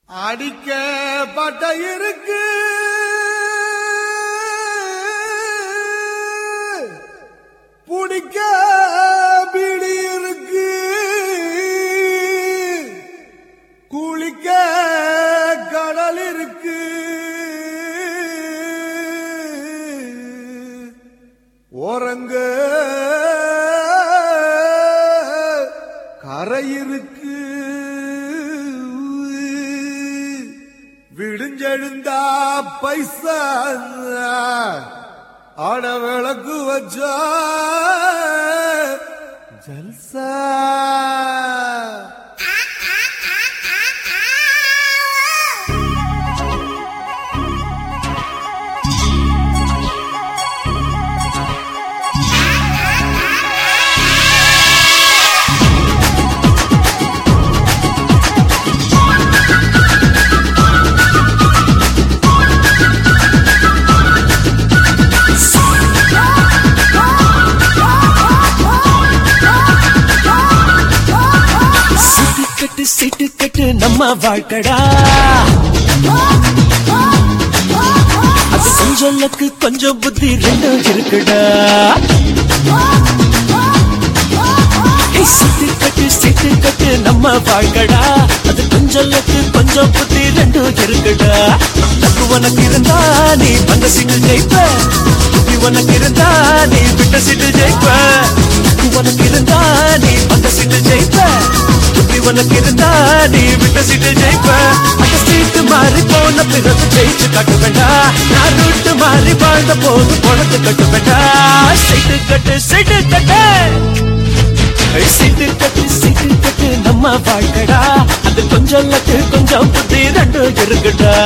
அடிக்க பட்ட இருக்கு புடிக்க பிடி இருக்கு குளிக்க கடல் இருக்கு ஓரங்க கரை இருக்கு விடுஞ்செழுந்தா பைசா ஆட விளக்கு வச்சா ஜல்சா சிட்டு கட்டு சிட்டு கட்டு நம்ம வாழ்க்கடா அது கொஞ்சலுக்கு கொஞ்சம் புத்தி ரெண்டும் இருக்குடா ஏய், சிட்டு கட்டு சிட்டு கட்டு நம்ம வாழ்க்கடா அது கொஞ்சலுக்கு கொஞ்சம் புத்தி ரெண்டும் இருக்குடா தப்பு உனக்கு இருந்தா நீ வந்த சீட்டு ஜெயிப்ப புத்தி உனக்கு இருந்தா நீ விட்ட சீட்டு ஜெயிப்ப தப்பு உனக்கு இருந்தா நீ வந்த சீட்டு ஜெயிப்ப புத்தி உனக்கு இருந்தா நீ விட்ட சீட்டு ஜெயிப்ப அந்த சீட்டு மாறி போன பிறகு ஜெயிச்சு காட்ட வேண்டாம் நான் ரூட்டு மாறி வாழ்ந்த போது பொழத்து கட்ட வேண்டாம் சீட்டு கட்டு சீட்டு கட்டு ஐ, சீட்டு கட்டு சீட்டு கட்டு நம்ம வாழ்க்கடா அது கொஞ்சம் லக்கு கொஞ்சம் புத்தி ரெண்டும் இருக்குடா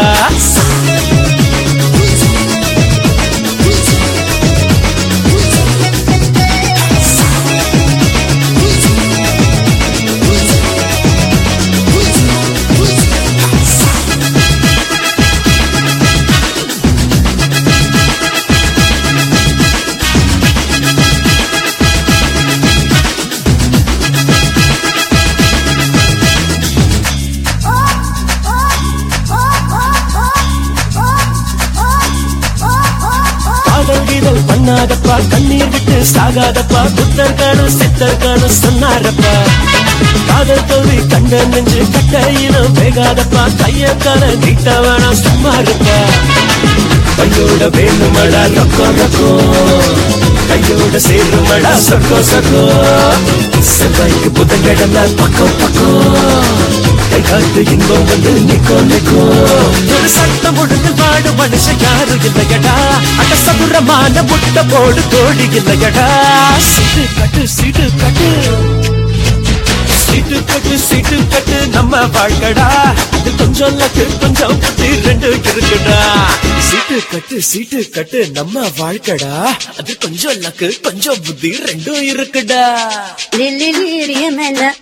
காதல் கீதல் பண்ணாதப்பா கண்ணீர் விட்டு சாகாதப்பா புத்தர்களும் சித்தர்களும் சொன்னாரப்பா காதல் தோல்வி கண்ட நெஞ்சு கட்டையிலும் வேகாதப்பா கைய கால நீட்ட வேணாம் சும்மா இருப்பா கையோட வேணுமடா ரொக்கோ ரொக்கோ கையோட சேருமடா சொக்கோ சொக்கோ செவ்வாய்க்கு புதன்கிழமை பக்கம் பக்கம் கை காத்து இன்பம் வந்து நிக்கோ நிக்கோ ஒரு சட்டம் ஒழுங்கு வாடு மனுஷன் யாரும் இல்லையடா அட சபுரமான முட்டை போடு தோழி இல்லையடா சீட்டு கட்டு சீட்டு கட்டு சீட்டு கட்டு சீட்டு கட்டு நம்ம வாழ்க்கடா அது கொஞ்சம் லக்கு கொஞ்சம் புத்தி ரெண்டு இருக்குடா சீட்டு கட்டு சீட்டு கட்டு நம்ம வாழ்க்கடா அது கொஞ்சம் லக்கு கொஞ்சம் புத்தி ரெண்டும் இருக்குடா لليريمنا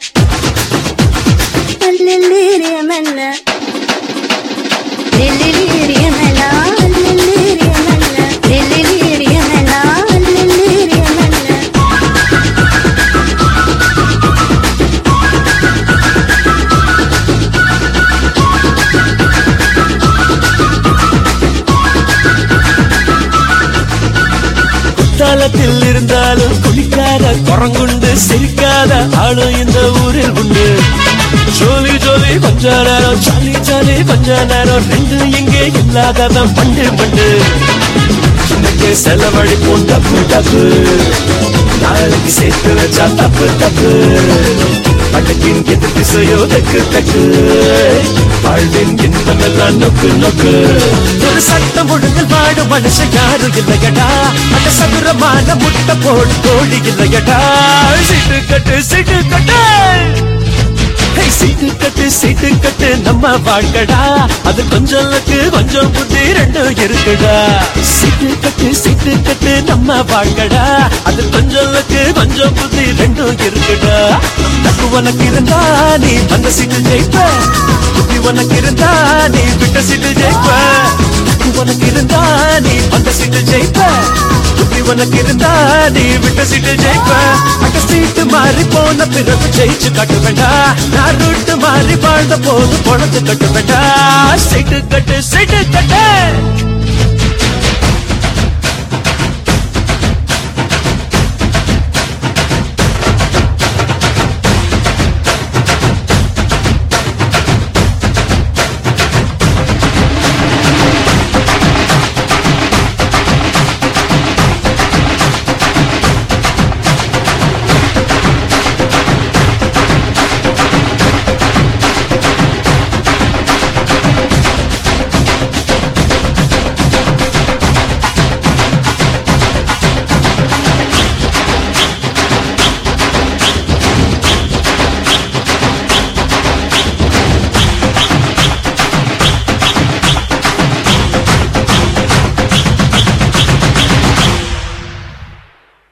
لليريمنا لليريمنا لليريمنا لليريمنا لليريمنا குத்தாலத்தில் இருந்தாலும் குளிக்காத குரங்குண்டு சிரிக்காத ஆளும் இந்த ஊரில் உண்டு ஜோலி ஜோலி கொஞ்ச நேரம் ஜாலி ஜாலி கொஞ்ச நேரம் ரெண்டு இங்கே இல்லாதவன் பண்டு பண்டு இன்னைக்கு செலவழிப்போம் தப்பு தப்பு நாளைக்கு சேர்த்து வச்சா தப்பு தப்பு பட்டக்கின் எது திசையோ தக்கு தக்கு வாழ்வின் இன்பமெல்லாம் நொக்கு நொக்கு ஒரு சட்டம் ஒழுங்கில் வாடு மனுஷன் யாரும் இல்லையடா அந்த சதுரமான முட்டை போடு கோழி இல்லையடா சீட்டு கட்டு சீட்டு கட்டு ஹே, சீட்டு கட்டு சீட்டு கட்டு நம்ம வாழ்க்கடா அது கொஞ்சம் லக்கு கொஞ்சம் புத்தி ரெண்டும் இருக்குடா சீட்டு கட்டு சீட்டு கட்டு நம்ம வாழ்க்கடா அது கொஞ்சம் லக்கு கொஞ்சம் புத்தி ரெண்டும் இருக்குடா தப்பு உனக்கு இருந்தா நீ வந்த சீட்டு ஜெயிப்ப புத்தி உனக்கு இருந்தா நீ விட்ட சீட்டு ஜெயிப்ப புத்தி உனக்கு இருந்தா நீ அந்த சீட்டு ஜெயிப்ப புத்தி உனக்கு இருந்தா நீ விட்ட சீட்டு ஜெயிப்ப அங்க சீட்டு மாறி போன பிறகு ஜெயிச்சு காட்டு வேண்டா நான் ரூட்டு மாறி வாழ்ந்த போது பொழச்சு கட்டு வேண்டா சீட்டு கட்டு சீட்டு கட்டு